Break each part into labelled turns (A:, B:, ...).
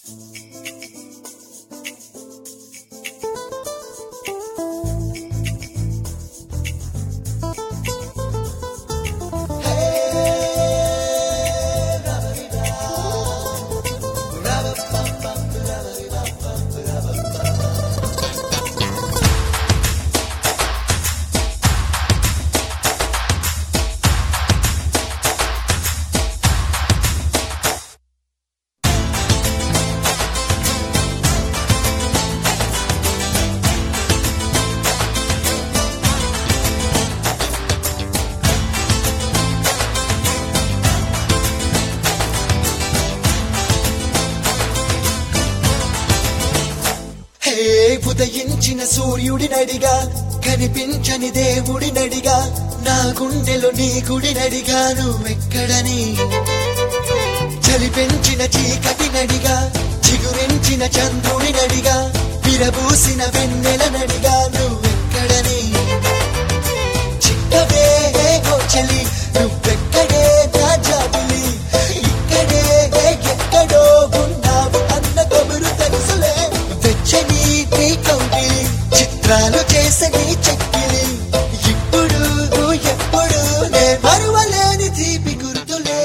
A: హే ఉదయించిన సూర్యుడినడిగా కనిపించని దేవుడినడిగా నా గుండెలో నీ గుడినడిగా నువ్వెక్కడని చలి పెంచిన చీకటినడిగా చిగురించిన చంద్రుడినడిగా విరబూసిన వెన్నెలనడిగా నువ్వెక్కడని చిక్కవే ఓ చలి నువ్వెక్కడే నా జాబిలి ఇక్కడే ఎక్కడో ఉన్నావు అన్న కబురు తెలుసులే వెచ్చని నీ కౌగిలి చిత్రాలు చేసని చెక్కిలి ఇప్పుడు ఎప్పుడు నే మరువలేని తీపి గుర్తులే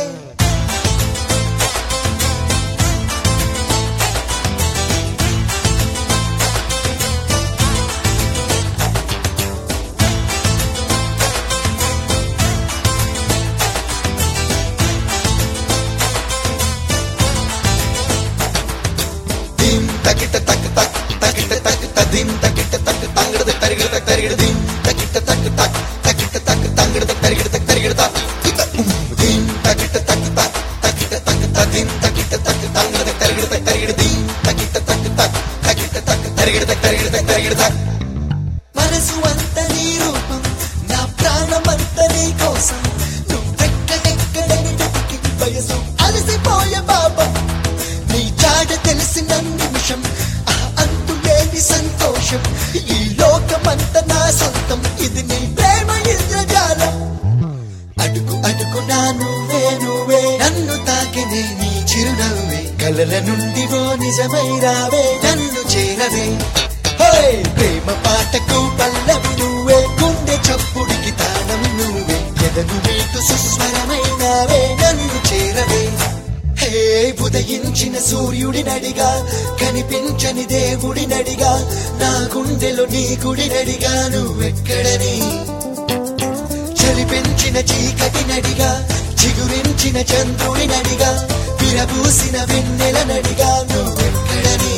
A: దిం తకిట తక్ తక్ తకిట తక్ తదిం తకిట తక్ తంగడ తరిగడ తక్ తరిగడ దిం తకిట తక్ తక్ తకిట తక్ తంగడ తరిగడ తక్ తరిగడ తా దిం తకిట తక్ తక్ తకిట తక్ తదిం తకిట తక్ తంగడ తరిగడ తక్ తరిగడ దిం తకిట తక్ తక్ తకిట తక్ తరిగడ తక్ తరిగడ తక్ తరిగడ తా మనసు అంత నీ రూపం నా ప్రాణమంత నీ కోసం నువ్వెక్కడెక్కడని వెతికి వయసు అలసిపోయే పాపం నీ జాడ తెలిసిన నిమిషం ఆ అంతులేని సంతోషం ఈ లోకమంత నా సొంతం ఇది నీ ప్రేమ ఇంద్రజాలం అడుగు అడుగు నా నువ్వే నువ్వే నన్ను తాకినే నీ చిరునవ్వే కలల నుండి ఓ నిజమై రావే నన్ను చేరవే హోయ్ ప్రేమ పాటకు పల్లవి నువ్వే గుండె చప్పుడికి తాళం నువ్వే ఎదగు మీటు సుస్వరమైనవే నన్ను చేరవే హే ఉదయించిన సూర్యుడినడిగా కనిపించని దేవుడినడిగా నా గుండెలో నీ గుడినడిగా నువ్వెక్కడని చలి పెంచిన చీకటినడిగా చిగురించిన చంద్రుడినడిగా విరబూసిన వెన్నెలనడిగా నువ్వెక్కడని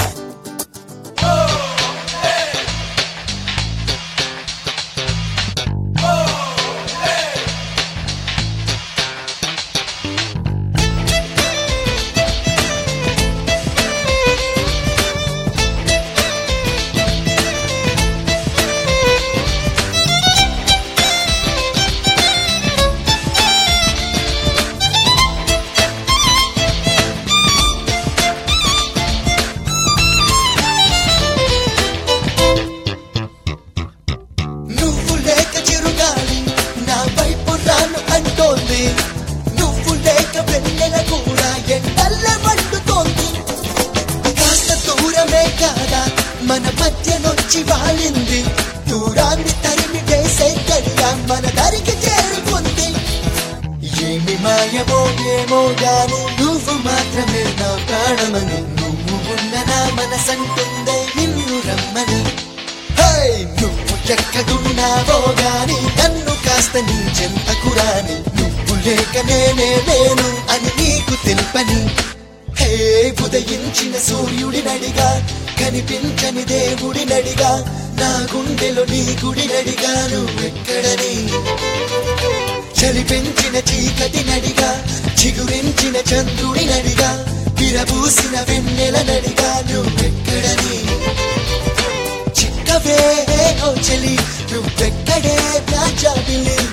A: నువ్వు లేక చిరుగాలి నా వైపు రాను అంటోంది నువ్వు లేక వెన్నెల కూడా ఎండల్ల వండుతోంది కాస్త దూరమే కాదా మన మధ్యనొచ్చి వాలింది దూరాన్ని తరిమి వేసే గడియ మన దరికి చేరుకుంది ఏమి మాయమో ఏమో గాని నువ్వు మాత్రమే నా ప్రాణమని నువ్వు ఉన్న నా మనసంటుందే నిన్ను రమ్మని హై! నువ్వు ఎక్కడున్నావో గాని నన్ను కాస్త నీ చెంతకు రాని నువ్వు లేక నేనే లేను అని నీకు తెలుపని హే ఉదయించిన సూర్యుడినడిగా కనిపించని దేవుడినడిగా నా గుండెలో నీ గుడినడిగా నువ్వెక్కడని చలి పెంచిన చీకటినడిగా చిగురించిన చంద్రుడినడిగా విరబూసిన వెన్నెలనడిగా నువ్వెక్కడని చిక్కవే ఓ చలి నువ్వెక్కడే నా జాబిలి